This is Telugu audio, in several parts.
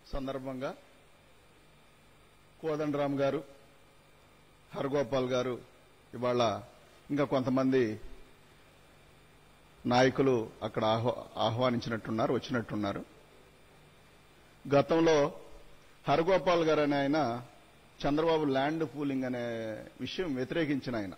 సందర్భంగా కోదండరామ్ గారు హరగోపాల్ గారు ఇవాళ ఇంకా కొంతమంది నాయకులు అక్కడ ఆహ్వా- ఆహ్వానించినట్టున్నారు వచ్చినట్టున్నారు గతంలో హరగోపాల్ గారు అనే ఆయన చంద్రబాబు ల్యాండ్ పూలింగ్ అనే విషయం వ్యతిరేకించిన ఆయన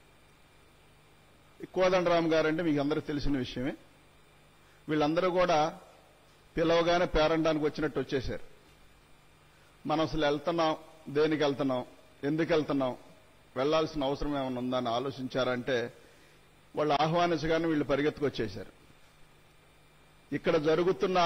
ఈ కోదండరామ్ గారు అంటే మీకు అందరికీ తెలిసిన విషయమే వీళ్ళందరూ కూడా పిలవగానే పేరండానికి వచ్చినట్టు వచ్చేశారు మనం అసలు వెళ్తున్నాం దేనికి వెళ్తున్నాం ఎందుకు వెళ్తున్నాం వెళ్లాల్సిన అవసరం ఏమైనా ఉందా అని ఆలోచించారంటే వాళ్ళు ఆహ్వానించగానే వీళ్ళు పరిగెత్తుకొచ్చేశారు ఇక్కడ జరుగుతున్న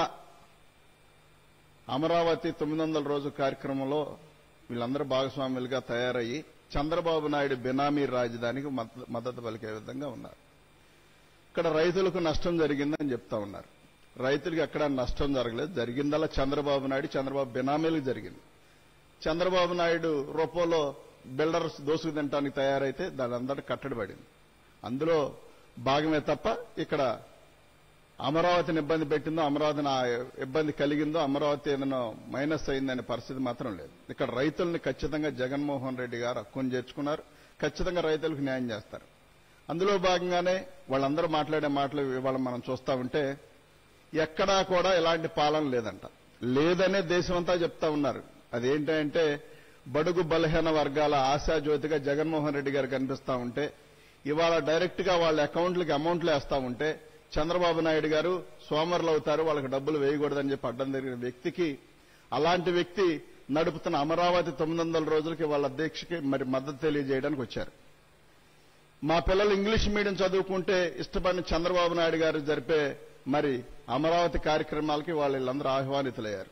అమరావతి తొమ్మిది వందల రోజు కార్యక్రమంలో వీళ్ళందరూ భాగస్వాములుగా తయారయ్యి చంద్రబాబు నాయుడు బినామీ రాజధానికి మద్ద- మద్దతు పలికే విధంగా ఉన్నారు ఇక్కడ రైతులకు నష్టం జరిగిందని చెప్తా ఉన్నారు రైతులకు ఎక్కడ నష్టం జరగలేదు జరిగిందల్లా చంద్రబాబు నాయుడు చంద్రబాబు బినామీలకు జరిగింది చంద్రబాబు నాయుడు రూపంలో బిల్డర్స్ దోసుకు తినడానికి తయారైతే దాని అందరూ కట్టడి పడింది అందులో భాగమే తప్ప ఇక్కడ అమరావతిని ఇబ్బంది పెట్టిందో అమరావతిని ఆ ఇబ్బంది కలిగిందో అమరావతి ఏదైనా మైనస్ అయిందనే పరిస్థితి మాత్రం లేదు ఇక్కడ రైతుల్ని ఖచ్చితంగా జగన్మోహన్ రెడ్డి గారు హక్కును చేర్చుకున్నారు ఖచ్చితంగా రైతులకు న్యాయం చేస్తారు అందులో భాగంగానే వాళ్ళందరూ మాట్లాడే మాటలు ఇవాళ మనం చూస్తా ఉంటే ఎక్కడా కూడా ఇలాంటి పాలన లేదంట లేదనే దేశమంతా చెప్తా ఉన్నారు అదేంటంటే బడుగు బలహీన వర్గాల ఆశాజ్యోతిగా జగన్మోహన్ రెడ్డి గారు కనిపిస్తా ఉంటే ఇవాళ డైరెక్ట్ గా వాళ్ళ అకౌంట్లకి అమౌంట్లు వేస్తా ఉంటే చంద్రబాబు నాయుడు గారు సోమరులు అవుతారు వాళ్ళకి డబ్బులు వేయకూడదని చెప్పి అడ్డం జరిగిన వ్యక్తికి అలాంటి వ్యక్తి నడుపుతున్న అమరావతి తొమ్మిది వందల రోజులకి వాళ్ళ అధ్యక్షకి మరి మద్దతు తెలియజేయడానికి వచ్చారు మా పిల్లలు ఇంగ్లీష్ మీడియం చదువుకుంటే ఇష్టపడిన చంద్రబాబు నాయుడు గారు జరిపే మరి అమరావతి కార్యక్రమాలకి వాళ్ళందరూ ఆహ్వానితులయ్యారు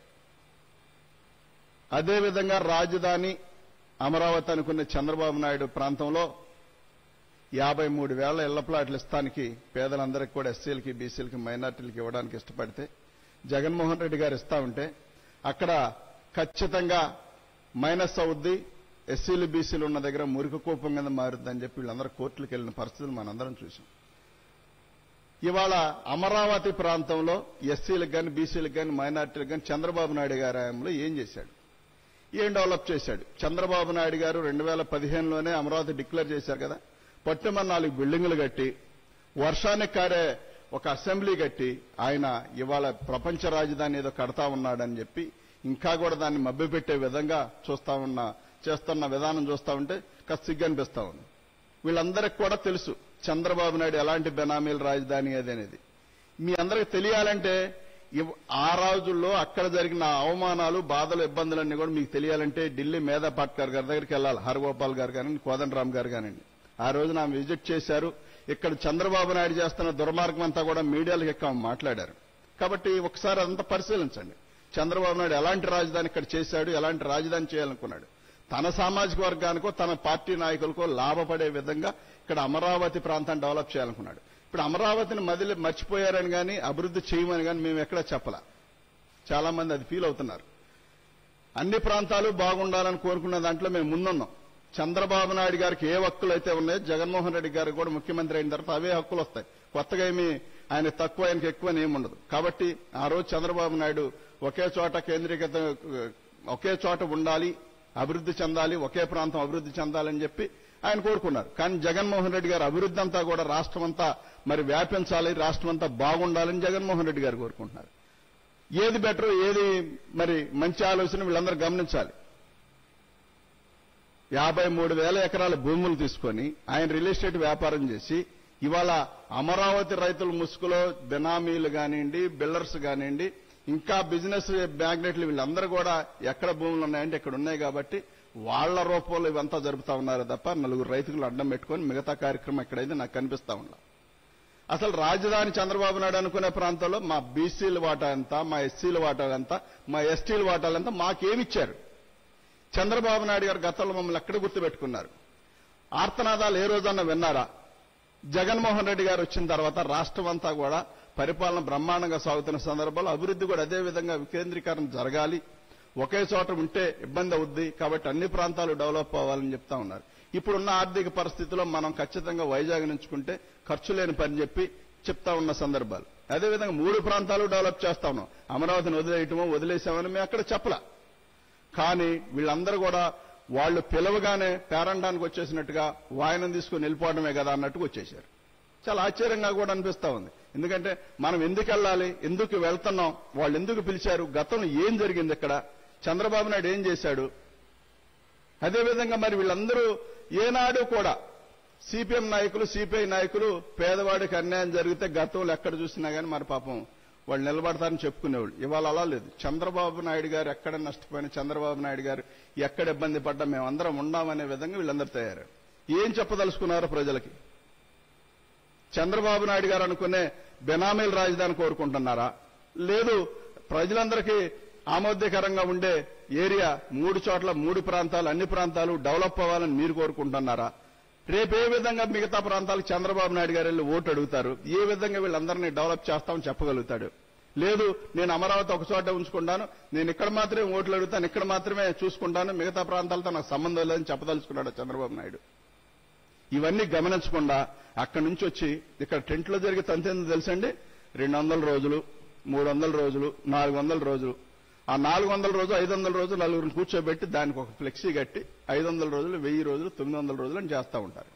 అదేవిధంగా రాజధాని అమరావతి అనుకున్న చంద్రబాబు నాయుడు ప్రాంతంలో యాభై మూడు వేల ఇళ్ల ప్లాట్లు ఇస్తానికి పేదలందరికీ కూడా ఎస్సీలకి బీసీలకి మైనార్టీలకి ఇవ్వడానికి ఇష్టపడితే జగన్మోహన్ రెడ్డి గారు ఇస్తా ఉంటే అక్కడ ఖచ్చితంగా మైనస్ అవుద్ది ఎస్సీలు బీసీలు ఉన్న దగ్గర మురికి కూపం కింద మారుద్దని చెప్పి వీళ్ళందరూ కోర్టులకు వెళ్ళిన పరిస్థితులు మనందరం చూసాం ఇవాళ అమరావతి ప్రాంతంలో ఎస్సీలకు కానీ బీసీలకు కానీ మైనార్టీలకు కానీ చంద్రబాబు నాయుడు గారి హయాంలో ఏం చేశాడు ఏం డెవలప్ చేశాడు చంద్రబాబు నాయుడు గారు రెండు వేల పదిహేనులోనే అమరావతి డిక్లేర్ చేశారు కదా పట్టుమని నాలుగు బిల్డింగులు కట్టి వర్షానికి కారే ఒక అసెంబ్లీ కట్టి ఆయన ఇవాళ ప్రపంచ రాజధాని ఏదో కడతా ఉన్నాడని చెప్పి ఇంకా కూడా దాన్ని మభ్యపెట్టే విధంగా చూస్తా ఉన్న చేస్తున్న విధానం చూస్తా ఉంటే కాస్త సిగ్గు అనిపిస్తా ఉంది వీళ్ళందరికీ కూడా తెలుసు చంద్రబాబు నాయుడు ఎలాంటి బెనామీల రాజధాని అది అనేది మీ అందరికి తెలియాలంటే ఇవ్- ఆ రోజుల్లో అక్కడ జరిగిన అవమానాలు బాధలు ఇబ్బందులన్నీ కూడా మీకు తెలియాలంటే ఢిల్లీ మేధా పాట్కర్ గారి దగ్గరికి వెళ్ళాలి హరగోపాల్ గారు కానివ్వండి కోదండరామ్ గారు కానివ్వండి ఆ రోజున ఆమె విజిట్ చేశారు ఇక్కడ చంద్రబాబు నాయుడు చేస్తున్న దుర్మార్గం అంతా కూడా మీడియాలకు ఎక్కువ మాట్లాడారు కాబట్టి ఒకసారి అదంతా పరిశీలించండి చంద్రబాబు నాయుడు ఎలాంటి రాజధాని ఇక్కడ చేశాడు ఎలాంటి రాజధాని చేయాలనుకున్నాడు తన సామాజిక వర్గానికో తన పార్టీ నాయకులకో లాభపడే విధంగా ఇక్కడ అమరావతి ప్రాంతాన్ని డెవలప్ చేయాలనుకున్నాడు ఇప్పుడు అమరావతిని మదిలి మర్చిపోయారని కానీ అభివృద్ధి చేయమని కానీ మేము ఎక్కడా చెప్పలా చాలా మంది అది ఫీల్ అవుతున్నారు అన్ని ప్రాంతాలు బాగుండాలని కోరుకున్న దాంట్లో మేము ముందున్నాం చంద్రబాబు నాయుడు గారికి ఏ హక్కులు అయితే ఉన్నాయో జగన్మోహన్ రెడ్డి గారికి కూడా ముఖ్యమంత్రి అయిన తర్వాత అవే హక్కులు వస్తాయి కొత్తగా ఏమి ఆయన తక్కువ ఆయనకి ఎక్కువ అని ఏమి ఉండదు కాబట్టి ఆ రోజు చంద్రబాబు నాయుడు ఒకే చోట కేంద్రీకృత ఒకే చోట ఉండాలి అభివృద్ధి చెందాలి ఒకే ప్రాంతం అభివృద్ధి చెందాలని చెప్పి ఆయన కోరుకున్నారు కానీ జగన్మోహన్ రెడ్డి గారు అభివృద్ధి అంతా కూడా రాష్ట్రం అంతా మరి వ్యాపించాలి రాష్ట్రం అంతా బాగుండాలని జగన్మోహన్ రెడ్డి గారు కోరుకుంటున్నారు ఏది బెటర్ ఏది మరి మంచి ఆలోచన వీళ్ళందరూ గమనించాలి యాభై మూడు వేల ఎకరాల భూములు తీసుకొని ఆయన రియల్ ఎస్టేట్ వ్యాపారం చేసి ఇవాళ అమరావతి రైతుల ముసుగులో బినామీలు కానివ్వండి బిల్డర్స్ కానివ్వండి ఇంకా బిజినెస్ మ్యాగ్నెట్లు వీళ్ళందరూ కూడా ఎక్కడ భూములు ఉన్నాయంటే ఇక్కడ ఉన్నాయి కాబట్టి వాళ్ళ రూపంలో ఇవంతా జరుపుతా ఉన్నారు తప్ప నలుగురు రైతులు అడ్డం పెట్టుకొని మిగతా కార్యక్రమం ఎక్కడైతే నాకు కనిపిస్తా ఉన్నా అసలు రాజధాని చంద్రబాబు నాయుడు అనుకునే ప్రాంతంలో మా బీసీల వాటా ఎంత మా ఎస్సీల వాటా ఎంత మా ఎస్టీల వాటాలు ఎంత మాకేమిచ్చారు చంద్రబాబు నాయుడు గారు గతంలో మమ్మల్ని ఎక్కడ గుర్తుపెట్టుకున్నారు ఆర్తనాదాలు ఏ రోజన్నా విన్నారా జగన్మోహన్ రెడ్డి గారు వచ్చిన తర్వాత రాష్ట్రం అంతా కూడా పరిపాలన బ్రహ్మాండంగా సాగుతున్న సందర్భంలో అభివృద్ధి కూడా అదే విధంగా వికేంద్రీకరణ జరగాలి ఒకే చోట ఉంటే ఇబ్బంది అవుద్ది కాబట్టి అన్ని ప్రాంతాలు డెవలప్ అవ్వాలని చెప్తా ఉన్నారు ఇప్పుడున్న ఆర్థిక పరిస్థితిలో మనం ఖచ్చితంగా వైజాగ్ నుంచుకుంటే ఖర్చు లేని పని చెప్పి చెప్తా ఉన్న సందర్భాలు అదేవిధంగా మూడు ప్రాంతాలు డెవలప్ చేస్తా ఉన్నాం అమరావతిని వదిలేయటమో వదిలేసామని మేము అక్కడ చెప్పలా కానీ వీళ్ళందరూ కూడా వాళ్ళు పిలవగానే పేరండానికి వచ్చేసినట్టుగా వాయనం తీసుకుని వెళ్ళిపోవడమే కదా అన్నట్టుగా వచ్చేశారు చాలా ఆశ్చర్యంగా కూడా అనిపిస్తా ఉంది ఎందుకంటే మనం ఎందుకు వెళ్ళాలి ఎందుకు వెళ్తున్నాం వాళ్ళు ఎందుకు పిలిచారు గతంలో ఏం జరిగింది ఇక్కడ చంద్రబాబు నాయుడు ఏం చేశాడు అదేవిధంగా మరి వీళ్ళందరూ ఏనాడు కూడా సిపిఎం నాయకులు సిపిఐ నాయకులు పేదవాడికి అన్యాయం జరిగితే గతంలో ఎక్కడ చూసినా కానీ మరి పాపం వాళ్ళు నిలబడతారని చెప్పుకునేవాళ్ళు ఇవాళ అలా లేదు చంద్రబాబు నాయుడు గారు ఎక్కడ నష్టపోయిన చంద్రబాబు నాయుడు గారు ఎక్కడ ఇబ్బంది పడ్డా మేమందరం ఉండామనే విధంగా వీళ్ళందరూ తయారు ఏం చెప్పదలుచుకున్నారు ప్రజలకి చంద్రబాబు నాయుడు గారు అనుకునే బెనామీల రాజధాని కోరుకుంటున్నారా లేదు ప్రజలందరికీ ఆమోద్యకరంగా ఉండే ఏరియా మూడు చోట్ల మూడు ప్రాంతాలు అన్ని ప్రాంతాలు డెవలప్ అవ్వాలని మీరు కోరుకుంటున్నారా రేపు ఏ విధంగా మిగతా ప్రాంతాలకు చంద్రబాబు నాయుడు గారు వెళ్ళి ఓటు అడుగుతారు ఏ విధంగా వీళ్ళందరినీ డెవలప్ చేస్తామని చెప్పగలుగుతాడు లేదు నేను అమరావతి ఒక చోట ఉంచుకుంటాను నేను ఇక్కడ మాత్రమే ఓట్లు అడుగుతాను ఇక్కడ మాత్రమే చూసుకుంటాను మిగతా ప్రాంతాలతో నాకు సంబంధం లేదని చెప్పదలుచుకున్నాడు చంద్రబాబు నాయుడు ఇవన్నీ గమనించకుండా అక్కడి నుంచి వచ్చి ఇక్కడ టెంట్లో జరిగే తంతేందో తెలుసండి రెండు వందల రోజులు మూడు వందల రోజులు నాలుగు వందల రోజులు ఆ నాలుగు వందల రోజు ఐదు వందల రోజులు నలుగురిని కూర్చోబెట్టి దానికి ఒక ఫ్లెక్సీ కట్టి ఐదు వందల రోజులు వెయ్యి రోజులు తొమ్మిది వందల రోజులు అని చేస్తూ ఉంటారు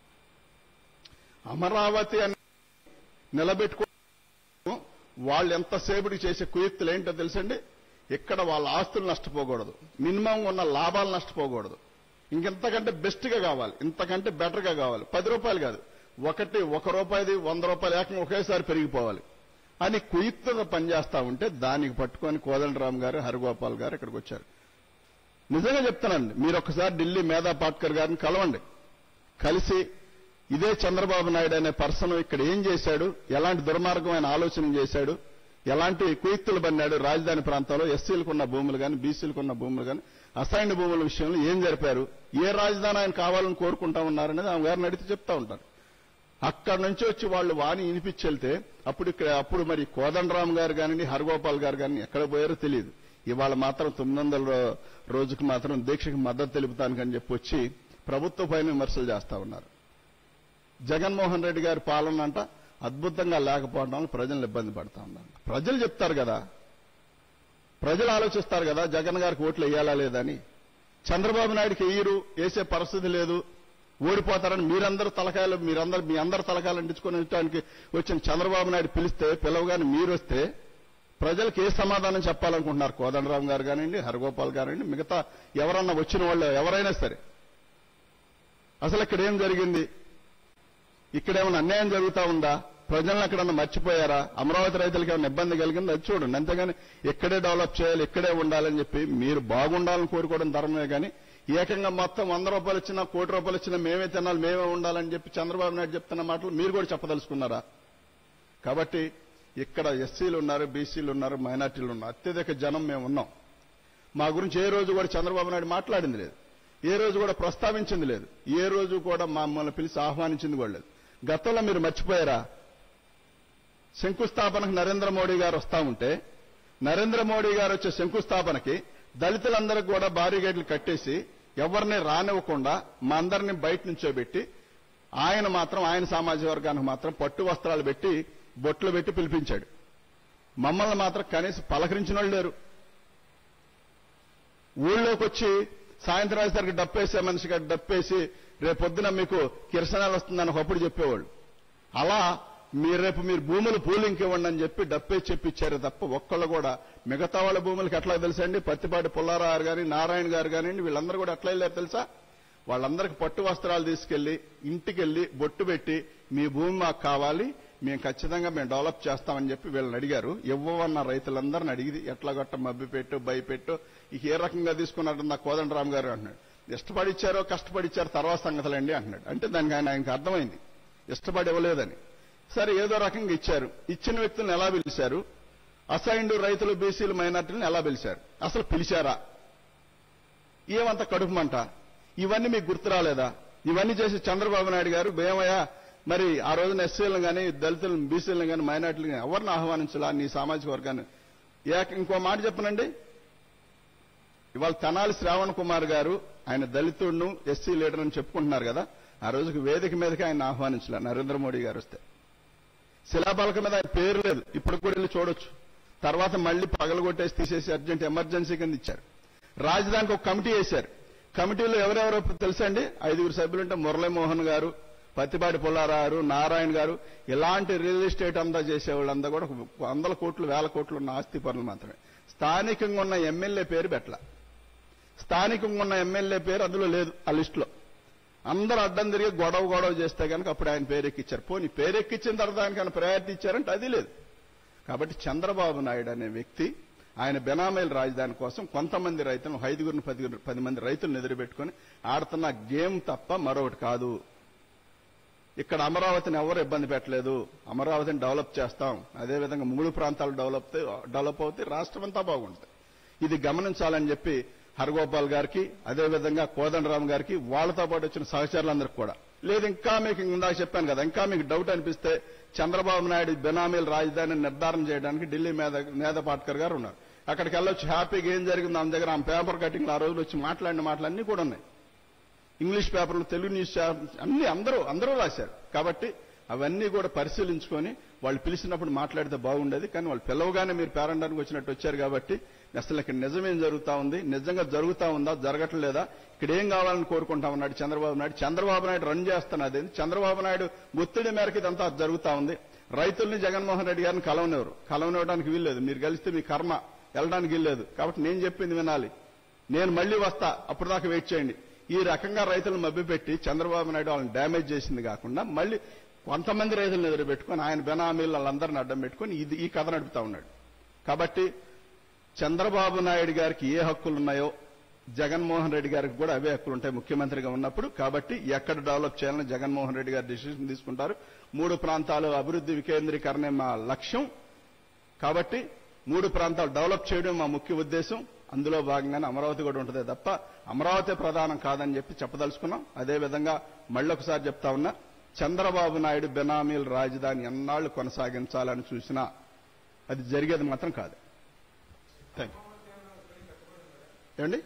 అమరావతి అని నిలబెట్టుకో వాళ్ళు ఎంతసేపుకి చేసే కుయుక్తులు ఏంటో తెలుసండి ఇక్కడ వాళ్ళ ఆస్తులు నష్టపోకూడదు మినిమం ఉన్న లాభాలు నష్టపోకూడదు ఇంకెంతకంటే బెస్ట్ గా కావాలి ఇంతకంటే బెటర్ గా కావాలి పది రూపాయలు కాదు ఒకటి ఒక రూపాయిది వంద రూపాయలు ఏకంగా ఒకేసారి పెరిగిపోవాలి అని కుయుక్తగా పనిచేస్తా ఉంటే దానికి పట్టుకొని కోదండరామ్ గారు హరిగోపాల్ గారు ఇక్కడికి వచ్చారు నిజంగా చెప్తానండి మీరు ఒకసారి ఢిల్లీ మేధా పాట్కర్ గారిని కలవండి కలిసి ఇదే చంద్రబాబు నాయుడు అనే పర్సన్ ఇక్కడ ఏం చేశాడు ఎలాంటి దుర్మార్గమైన ఆలోచన చేశాడు ఎలాంటి కుయుక్తులు పన్నాడు రాజధాని ప్రాంతంలో ఎస్సీలకు ఉన్న భూములు కానీ బీసీలకు ఉన్న భూములు కానీ అసైన్డ్ భూముల విషయంలో ఏం జరిపారు ఏ రాజధాని ఆయన కావాలని కోరుకుంటా ఉన్నారనేది ఆమె గారిని అడిగితే చెప్తా ఉంటారు అక్కడి నుంచి వచ్చి వాళ్ళు వాణి వినిపించెళ్తే అప్పుడు ఇక్కడ అప్పుడు మరి కోదండరామ్ గారు కానివ్వండి హరగోపాల్ గారు కానీ ఎక్కడ పోయారో తెలియదు ఇవాళ మాత్రం తొమ్మిది వందల రోజుకి మాత్రం దీక్షకు మద్దతు తెలుపుతానికని చెప్పి వచ్చి ప్రభుత్వ పైన విమర్శలు చేస్తా ఉన్నారు జగన్మోహన్ రెడ్డి గారి పాలన అంట అద్భుతంగా లేకపోవడం వల్ల ప్రజలను ఇబ్బంది పడతా ఉన్నారు ప్రజలు చెప్తారు కదా ప్రజలు ఆలోచిస్తారు కదా జగన్ గారికి ఓట్లు వేయాలా లేదని చంద్రబాబు నాయుడికి వేయరు వేసే పరిస్థితి లేదు ఓడిపోతారని మీరందరూ తలకాయలు మీరందరూ మీ అందరు తలకాయలు అంటించుకొని ఉండటానికి వచ్చిన చంద్రబాబు నాయుడు పిలిస్తే పిలవగానే మీరు వస్తే ప్రజలకు ఏ సమాధానం చెప్పాలనుకుంటున్నారు కోదండరామ్ గారు కానివ్వండి హరగోపాల్ గారండి మిగతా ఎవరన్నా వచ్చిన వాళ్ళు ఎవరైనా సరే అసలు ఇక్కడ ఏం జరిగింది ఇక్కడేమైనా అన్యాయం జరుగుతా ఉందా ప్రజలను ఎక్కడన్నా మర్చిపోయారా అమరావతి రైతులకు ఏమైనా ఇబ్బంది కలిగింది అది చూడండి అంతేగాని ఇక్కడే డెవలప్ చేయాలి ఇక్కడే ఉండాలని చెప్పి మీరు బాగుండాలని కోరుకోవడం ధర్మమే కానీ ఏకంగా మొత్తం వంద రూపాయలు ఇచ్చినా కోటి రూపాయలు ఇచ్చినా మేమే తినాలి మేమే ఉండాలని చెప్పి చంద్రబాబు నాయుడు చెప్తున్న మాటలు మీరు కూడా చెప్పదలుచుకున్నారా కాబట్టి ఇక్కడ ఎస్సీలు ఉన్నారు బీసీలు ఉన్నారు మైనార్టీలు ఉన్నారు అత్యధిక జనం మేము ఉన్నాం మా గురించి ఏ రోజు కూడా చంద్రబాబు నాయుడు మాట్లాడింది లేదు ఏ రోజు కూడా ప్రస్తావించింది లేదు ఏ రోజు కూడా మమ్మల్ని పిలిచి ఆహ్వానించింది కూడా లేదు గతంలో మీరు మర్చిపోయారా శంకుస్థాపనకు నరేంద్ర మోడీ గారు వస్తా ఉంటే నరేంద్ర మోడీ గారు వచ్చే శంకుస్థాపనకి దళితులందరికీ కూడా బారిగేట్లు కట్టేసి ఎవరిని రానివ్వకుండా మా అందరినీ బయట నుంచోబెట్టి ఆయన మాత్రం ఆయన సామాజిక వర్గానికి మాత్రం పట్టు వస్త్రాలు పెట్టి బొట్లు పెట్టి పిలిపించాడు మమ్మల్ని మాత్రం కనీసం పలకరించిన వాళ్ళు లేరు ఊళ్ళోకి వచ్చి సాయంత్రం అయ్యేసరికి డప్పేసే మనిషిగా డప్పేసి రేపొద్దున మీకు కిరసనాలు వస్తుందని ఒకప్పుడు చెప్పేవాళ్ళు అలా మీరు రేపు మీరు భూములు పూలింగ్ ఇవ్వండి అని చెప్పి డప్పే చెప్పిచ్చారు తప్ప ఒక్కళ్ళు కూడా మిగతా వాళ్ళ భూములకి ఎట్లా తెలుసండి పత్తిపాటి పుల్లారావు గారు కానీ నారాయణ గారు కానివ్వండి వీళ్ళందరూ కూడా ఎట్లా వెళ్ళారు తెలుసా వాళ్ళందరికి పట్టు వస్త్రాలు తీసుకెళ్లి ఇంటికి వెళ్లి బొట్టు పెట్టి మీ భూమి మాకు కావాలి మేము ఖచ్చితంగా మేము డెవలప్ చేస్తామని చెప్పి వీళ్ళని అడిగారు ఇవ్వవన్న రైతులందరిని అడిగి ఎట్లా గట్ట మబ్బి పెట్టు భయపెట్టు ఇక ఏ రకంగా తీసుకున్నాడు నా కోదండరామ్ గారు అంటున్నాడు ఇష్టపడి ఇచ్చారో కష్టపడి ఇచ్చారో తర్వాత సంగతులండి అంటున్నాడు అంటే దానికి ఆయన ఆయనకు అర్థమైంది ఇష్టపడి ఇవ్వలేదని సరే ఏదో రకంగా ఇచ్చారు ఇచ్చిన వ్యక్తులను ఎలా పిలిచారు అసైన్డ్ రైతులు బీసీలు మైనార్టీలను ఎలా పిలిచారు అసలు పిలిచారా ఏమంత కడుపుమంట ఇవన్నీ మీకు గుర్తు రాలేదా ఇవన్నీ చేసి చంద్రబాబు నాయుడు గారు భయమయ్య మరి ఆ రోజున ఎస్సీలను కానీ దళితులను బీసీలను కానీ మైనార్టీలను కానీ ఎవరిని ఆహ్వానించాలా నీ సామాజిక వర్గాన్ని ఏక ఇంకో మాట చెప్పనండి ఇవాళ తెనాలి శ్రావణ్ కుమార్ గారు ఆయన దళితుడును ఎస్సీ లీడర్ అని చెప్పుకుంటున్నారు కదా ఆ రోజుకి వేదిక మీదకి ఆయన ఆహ్వానించలే నరేంద్ర మోడీ గారు వస్తే శిలాపలక మీద ఆయన పేరు లేదు ఇప్పుడు కూడా వెళ్ళి చూడొచ్చు తర్వాత మళ్ళీ పగలగొట్టేసి తీసేసి అర్జెంట్ ఎమర్జెన్సీ కింద ఇచ్చారు రాజధానికి ఒక కమిటీ వేశారు కమిటీలో ఎవరెవరో తెలుసా అండి ఐదుగురు సభ్యులుంటే మురళీమోహన్ గారు పత్తిపాటి పుల్లారావు నారాయణ గారు ఇలాంటి రియల్ ఎస్టేట్ అంతా చేసేవాళ్ళంతా కూడా వందల కోట్లు వేల కోట్లు ఉన్న ఆస్తి పనులు మాత్రమే స్థానికంగా ఉన్న ఎమ్మెల్యే పేరు పెట్టల స్థానికంగా ఉన్న ఎమ్మెల్యే పేరు అందులో లేదు ఆ లిస్టులో అందరూ అడ్డం తిరిగి గొడవ గొడవ చేస్తే కనుక అప్పుడు ఆయన పేరెక్కిచ్చారు పోనీ పేరెక్కిచ్చిన తర్వాత ఆయనకైనా ప్రయారిటీ ఇచ్చారంటే అది లేదు కాబట్టి చంద్రబాబు నాయుడు అనే వ్యక్తి ఆయన బెనామీల రాజధాని కోసం కొంతమంది రైతులను ఐదుగురిని పది పది మంది రైతులను ఎదురుపెట్టుకుని ఆడుతున్న గేమ్ తప్ప మరొకటి కాదు ఇక్కడ అమరావతిని ఎవరు ఇబ్బంది పెట్టలేదు అమరావతిని డెవలప్ చేస్తాం అదేవిధంగా మూడు ప్రాంతాలు డెవలప్ డెవలప్ అవుతాయి రాష్ట్రం అంతా బాగుంటుంది ఇది గమనించాలని చెప్పి హరగోపాల్ గారికి అదేవిధంగా కోదండరామ్ గారికి వాళ్ళతో పాటు వచ్చిన సహచరులందరికీ కూడా లేదు ఇంకా మీకు ఇందాక చెప్పాను కదా ఇంకా మీకు డౌట్ అనిపిస్తే చంద్రబాబు నాయుడు బెనామీల రాజధానిని నిర్ధారణ చేయడానికి ఢిల్లీ మేధ మేధ పాట్కర్ గారు ఉన్నారు అక్కడికి వెళ్ళొచ్చి హ్యాపీగా ఏం జరిగింది ఆమె దగ్గర ఆమె పేపర్ కటింగ్ ఆ రోజులు వచ్చి మాట్లాడిన మాటలు అన్ని కూడా ఉన్నాయి ఇంగ్లీష్ పేపర్లు తెలుగు న్యూస్ అన్ని అందరూ అందరూ రాశారు కాబట్టి అవన్నీ కూడా పరిశీలించుకొని వాళ్ళు పిలిచినప్పుడు మాట్లాడితే బాగుండేది కానీ వాళ్ళు పిలవగానే మీరు పేరండానికి వచ్చినట్టు వచ్చారు కాబట్టి అసలు ఇక్కడ నిజమేం జరుగుతా ఉంది నిజంగా జరుగుతా ఉందా జరగట్లేదా ఇక్కడ ఏం కావాలని కోరుకుంటా ఉన్నాడు చంద్రబాబు నాయుడు చంద్రబాబు నాయుడు రన్ చేస్తున్నది చంద్రబాబు నాయుడు ఒత్తిడి మేరకు ఇదంతా జరుగుతా ఉంది రైతుల్ని జగన్మోహన్ రెడ్డి గారిని కలవనివ్వరు కలవనివ్వడానికి వీల్లేదు మీరు కలిస్తే మీ కర్మ వెళ్ళడానికి వీల్లేదు కాబట్టి నేను చెప్పింది వినాలి నేను మళ్ళీ వస్తా అప్పుడు దాకా వెయిట్ చేయండి ఈ రకంగా రైతులను మభ్యపెట్టి చంద్రబాబు నాయుడు వాళ్ళని డ్యామేజ్ చేసింది కాకుండా మళ్ళీ కొంతమంది రైతులను ఎదురు పెట్టుకొని ఆయన బెనామీలు వాళ్ళందరిని అడ్డం పెట్టుకొని ఇది ఈ కథ నడుపుతా ఉన్నాడు కాబట్టి చంద్రబాబు నాయుడు గారికి ఏ హక్కులు ఉన్నాయో జగన్మోహన్ రెడ్డి గారికి కూడా అవే హక్కులు ఉంటాయి ముఖ్యమంత్రిగా ఉన్నప్పుడు కాబట్టి ఎక్కడ డెవలప్ చేయాలని జగన్మోహన్ రెడ్డి గారు డిసిషన్ తీసుకుంటారు మూడు ప్రాంతాలు అభివృద్ధి వికేంద్రీకరణే మా లక్ష్యం కాబట్టి మూడు ప్రాంతాలు డెవలప్ చేయడం మా ముఖ్య ఉద్దేశం అందులో భాగంగానే అమరావతి కూడా ఉంటుంది తప్ప అమరావతి ప్రధానం కాదని చెప్పి చెప్పదలుచుకున్నాం అదేవిధంగా మళ్ళొకసారి చెప్తా ఉన్నా చంద్రబాబు నాయుడు బెనామీల రాజధాని ఎన్నాళ్లు కొనసాగించాలని చూసినా అది జరిగేది మాత్రం కాదు థ్యాంక్ ఏమండి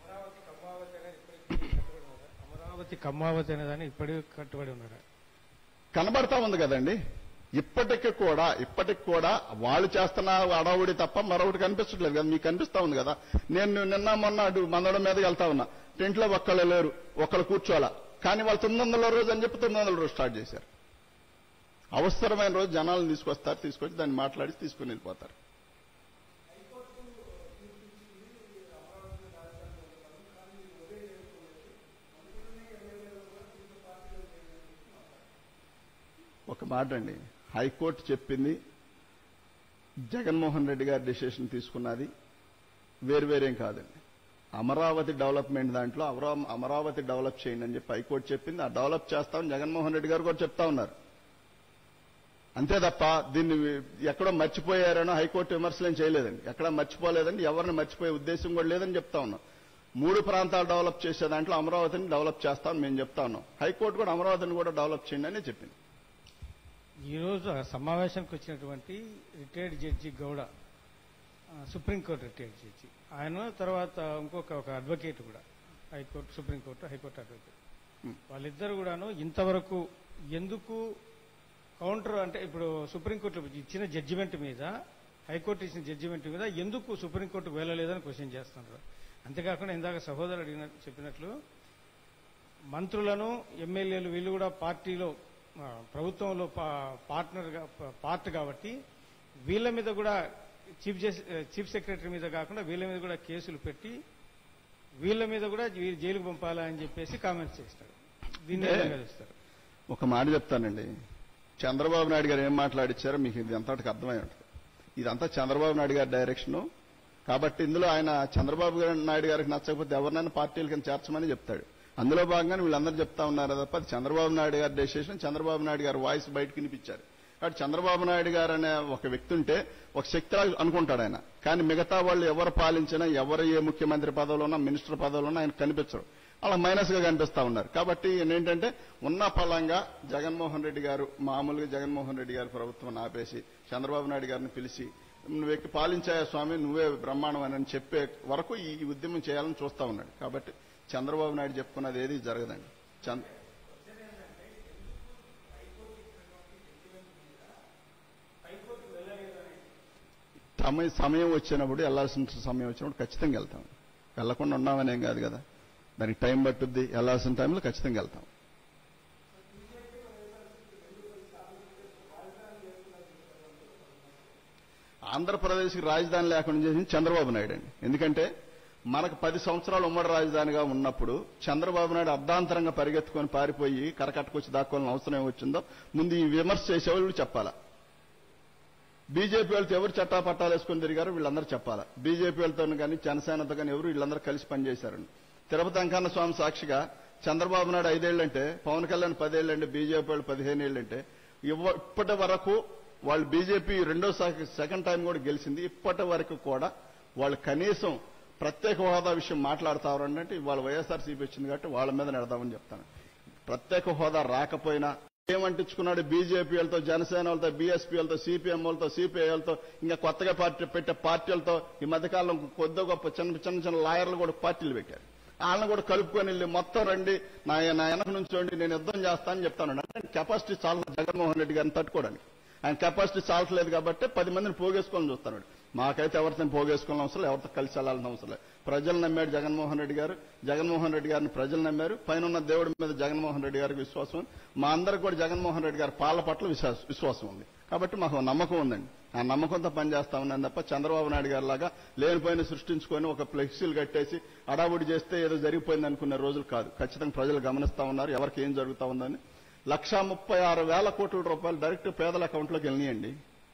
అమరావతి కమ్మావతి అనేదాన్ని ఇప్పటికీ కట్టుబడి ఉన్నారు కనబడతా ఉంది కదండి ఇప్పటికి కూడా ఇప్పటికి కూడా వాళ్ళు చేస్తున్న అడవుడి తప్ప మరొకటి కనిపించట్లేదు కదా మీకు కనిపిస్తా ఉంది కదా నేను నిన్న మొన్న అటు మందడం మీదకి వెళ్తా ఉన్నా టెంట్లో ఒక్కళ్ళు లేరు ఒక్కళ్ళు కూర్చోాలా కానీ వాళ్ళు తొమ్మిది వందల రోజు అని చెప్పి తొమ్మిది వందల రోజు స్టార్ట్ చేశారు అవసరమైన రోజు జనాలను తీసుకొస్తారు తీసుకొచ్చి దాన్ని మాట్లాడి తీసుకుని వెళ్ళిపోతారు ఒక మాట అండి హైకోర్టు చెప్పింది జగన్మోహన్ రెడ్డి గారి డిసిషన్ తీసుకున్నది వేరువేరేం కాదండి అమరావతి డెవలప్మెంట్ దాంట్లో అమరా- అమరావతి డెవలప్ చేయండి అని చెప్పి హైకోర్టు చెప్పింది ఆ డెవలప్ చేస్తామని జగన్మోహన్ రెడ్డి గారు కూడా చెప్తా ఉన్నారు అంతే తప్ప దీన్ని ఎక్కడో మర్చిపోయారనో హైకోర్టు విమర్శలేం చేయలేదండి ఎక్కడ మర్చిపోలేదండి ఎవరిని మర్చిపోయే ఉద్దేశం కూడా లేదని చెప్తా ఉన్నాం మూడు ప్రాంతాలు డెవలప్ చేసే దాంట్లో అమరావతిని డెవలప్ చేస్తామని మేము చెప్తా ఉన్నాం హైకోర్టు కూడా అమరావతిని కూడా డెవలప్ చేయండి అని చెప్పింది ఈ రోజు ఆ సమావేశానికి వచ్చినటువంటి రిటైర్డ్ జడ్జి గౌడ ఆ, సుప్రీంకోర్టు రిటైర్డ్ జడ్జి ఆయన తర్వాత ఇంకొక ఒక అడ్వకేట్ కూడా high court supreme court high court advocate Hmm. వాళ్ళిద్దరు కూడాను ఇంతవరకు ఎందుకు కౌంటర్ అంటే ఇప్పుడు సుప్రీంకోర్టు ఇచ్చిన జడ్జిమెంట్ మీద హైకోర్టు ఇచ్చిన జడ్జిమెంట్ మీద ఎందుకు సుప్రీంకోర్టుకు వెళ్ళలేదని క్వశ్చన్ చేస్తున్నారు అంతేకాకుండా ఇందాక సహోదరు అడిగిన చెప్పినట్లు మంత్రులను ఎమ్మెల్యేలు వీళ్ళు కూడా పార్టీలో ఆ, ప్రభుత్వంలో పా- పార్ట్నర్గా ప- పార్ట్ కాబట్టి వీళ్ళ మీద కూడా చీఫ్ జస్టి- చీఫ్ సెక్రటరీ మీద కాకుండా వీళ్ళ మీద కూడా కేసులు పెట్టి వీళ్ళ మీద కూడా జై- జైలుకు పంపాలని చెప్పేసి కామెంట్స్ చేస్తారు దీన్ని ఏ? విధంగా చూస్తారు ఒక మాట చెప్తానండి చంద్రబాబు నాయుడు గారు ఏం మాట్లాడిచ్చారో మీకు ఇది అంతటికి అర్థమై ఉంటుంది ఇదంతా చంద్రబాబు నాయుడు గారి డైరెక్షను కాబట్టి ఇందులో ఆయన చంద్రబాబు గారి- నాయుడు గారికి నచ్చకపోతే ఎవరినైనా పార్టీల కింద చేర్చమని చెప్తాడు అందులో భాగంగానే వీళ్ళందరూ చెప్తా ఉన్నారు తప్ప అది చంద్రబాబు నాయుడు గారి డెసిషన్ చంద్రబాబు నాయుడు గారి వాయిస్ బయటకు వినిపించారు కాబట్టి చంద్రబాబు నాయుడు గారు అనే ఒక వ్యక్తి ఉంటే ఒక శక్తిలా అనుకుంటాడు ఆయన కానీ మిగతా వాళ్ళు ఎవరు పాలించినా ఎవరు ఏ ముఖ్యమంత్రి పదవిలో ఉన్నా మినిస్టర్ పదవిలో ఉన్నా ఆయన కనిపించరు అలా మైనస్ గా కనిపిస్తా ఉన్నారు కాబట్టి ఈయన ఏంటంటే ఉన్న ఫలంగా జగన్మోహన్ రెడ్డి గారు మామూలుగా జగన్మోహన్ రెడ్డి గారి ప్రభుత్వం ఆపేసి చంద్రబాబు నాయుడు గారిని పిలిచి నువ్వు ఎక్కి పాలించాయా స్వామి నువ్వే బ్రహ్మాండం అని చెప్పే వరకు ఈ ఈ ఉద్యమం చేయాలని చూస్తా ఉన్నాడు కాబట్టి చంద్రబాబు నాయుడు చెప్పుకున్నది ఏది జరగదండి చంద్ర సమయం సమయం వచ్చినప్పుడు వెళ్ళాల్సిన సమయం వచ్చినప్పుడు ఖచ్చితంగా వెళ్తాం వెళ్లకుండా ఉన్నామనేం కాదు కదా దానికి టైం పట్టుద్ది వెళ్ళాల్సిన టైంలో ఖచ్చితంగా వెళ్తాం ఆంధ్రప్రదేశ్కి రాజధాని లేకుండా చేసింది చంద్రబాబు నాయుడు అండి ఎందుకంటే మనకు పది సంవత్సరాలు ఉమ్మడి రాజధానిగా ఉన్నప్పుడు చంద్రబాబు నాయుడు అర్ధాంతరంగా పరిగెత్తుకొని పారిపోయి కరకట్టుకొచ్చి దాక్కోవాలని అవసరం ఏమొచ్చిందో ముందు ఈ విమర్శ చేసేవాళ్ళు చెప్పాలా బీజేపీ వాళ్ళతో ఎవరు చట్టా పట్టాలు వేసుకొని తిరిగారో వీళ్ళందరూ చెప్పాలా బీజేపీ వాళ్ళతో కానీ జనసేనతో కానీ ఎవరు వీళ్ళందరూ కలిసి పనిచేశారండి తిరుపతి వెంకన్న స్వామి సాక్షిగా చంద్రబాబు నాయుడు ఐదేళ్లంటే పవన్ కళ్యాణ్ పదేళ్లంటే బీజేపీ వాళ్ళు పదిహేను ఏళ్ళంటే ఇవ్వ- ఇప్పటి వరకు వాళ్ళు బీజేపీ రెండో సెకండ్ టైం కూడా గెలిచింది ఇప్పటి వరకు కూడా వాళ్ళు కనీసం ప్రత్యేక హోదా విషయం మాట్లాడతారు అంటే ఇవాళ వైఎస్ఆర్సీపీ వచ్చింది కాబట్టి వాళ్ళ మీద నెడదామని చెప్తాను ప్రత్యేక హోదా రాకపోయినా ఏమంటించుకున్నాడు బీజేపీ వాళ్ళతో జనసేన వాళ్ళతో బీఎస్పీ వాళ్ళతో సిపిఎం వాళ్ళతో సిపిఐ వాళ్ళతో ఇంకా కొత్తగా పార్టీ పెట్టే పార్టీలతో ఈ మధ్యకాలం కొద్ది గొప్ప చిన్న చిన్న చిన్న లాయర్లు కూడా పార్టీలు పెట్టారు వాళ్ళని కూడా కలుపుకొని వెళ్ళి మొత్తం రండి నా నా వెనక నుంచోండి నేను యుద్ధం చేస్తానని చెప్తాను అంటే కెపాసిటీ చాలా జగన్మోహన్ రెడ్డి గారిని తట్టుకోవడానికి ఆయన కెపాసిటీ చాలట్లేదు కాబట్టి పది మందిని పోగేసుకొని చూస్తాడు మాకైతే ఎవరితో పోగేసుకోవాలని అవసరం లేదు, ఎవరితో కలిసి వెళ్ళాలని అవసరం లేదు ప్రజలు నమ్మాడు జగన్మోహన్ రెడ్డి గారు జగన్మోహన్ రెడ్డి గారిని ప్రజలు నమ్మారు పైన ఉన్న దేవుడి మీద జగన్మోహన్ రెడ్డి గారికి విశ్వాసం ఉంది. మా అందరికి కూడా జగన్మోహన్ రెడ్డి గారి పాలన పట్ల విశ్వాస- విశ్వాసం ఉంది కాబట్టి మాకు ఒక నమ్మకం ఉందండి ఆ నమ్మకంతో పనిచేస్తా ఉన్నాను తప్ప చంద్రబాబు నాయుడు గారి లాగా లేనిపోయిన సృష్టించుకొని ఒక ఫ్లెక్సీలు కట్టేసి అడావుడి చేస్తే ఏదో జరిగిపోయింది అనుకునే రోజులు కాదు ఖచ్చితంగా ప్రజలు గమనిస్తా ఉన్నారు ఎవరికి ఏం జరుగుతా ఉందని లక్షా ముప్పై ఆరు వేల కోట్ల రూపాయలు డైరెక్ట్ పేదల అకౌంట్లోకి వెళ్ళినాయండి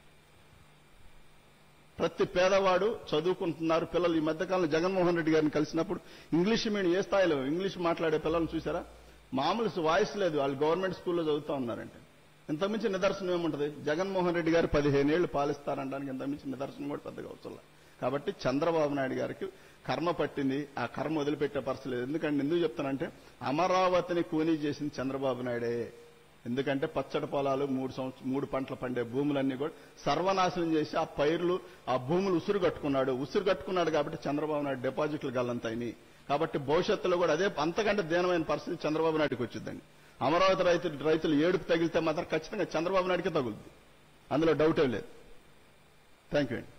ప్రతి పేదవాడు చదువుకుంటున్నారు పిల్లలు ఈ మధ్యకాలంలో జగన్మోహన్ రెడ్డి గారిని కలిసినప్పుడు ఇంగ్లీష్ మీడియం ఏ స్థాయిలో ఇంగ్లీష్ మాట్లాడే పిల్లల్ని చూసారా మామూలు వాయిస్ లేదు వాళ్ళు గవర్నమెంట్ స్కూల్లో చదువుతా ఉన్నారంటే ఇంతకుమించి నిదర్శనం ఏముంటది జగన్మోహన్ రెడ్డి గారు పదిహేనేళ్లు పాలిస్తారనడానికి ఇంతకుమించి నిదర్శనం కూడా పెద్దగా అవసరం లేదు. కాబట్టి చంద్రబాబు నాయుడు గారికి కర్మ పట్టింది ఆ కర్మ వదిలిపెట్టే పరిస్థితి లేదు ఎందుకంటే ఎందుకు చెప్తానంటే అమరావతిని కూనీ చేసింది చంద్రబాబు నాయుడే ఎందుకంటే పచ్చడి పొలాలు మూడు సంవత్సరం మూడు పంటలు పండే భూములన్నీ కూడా సర్వనాశనం చేసి ఆ పైర్లు ఆ భూములు ఉసురు కట్టుకున్నాడు ఉసురు కట్టుకున్నాడు కాబట్టి చంద్రబాబు నాయుడు డిపాజిట్లు గల్లంతాయినాయి కాబట్టి భవిష్యత్తులో కూడా అదే అంతకంటే దీనమైన పరిస్థితి చంద్రబాబు నాయుడుకి వచ్చిందండి అమరావతి రైతులు రైతులు ఏడుపు తగిలితే మాత్రం ఖచ్చితంగా చంద్రబాబు నాయుడికే తగులుద్ది అందులో డౌటే లేదు థ్యాంక్ యూ అండి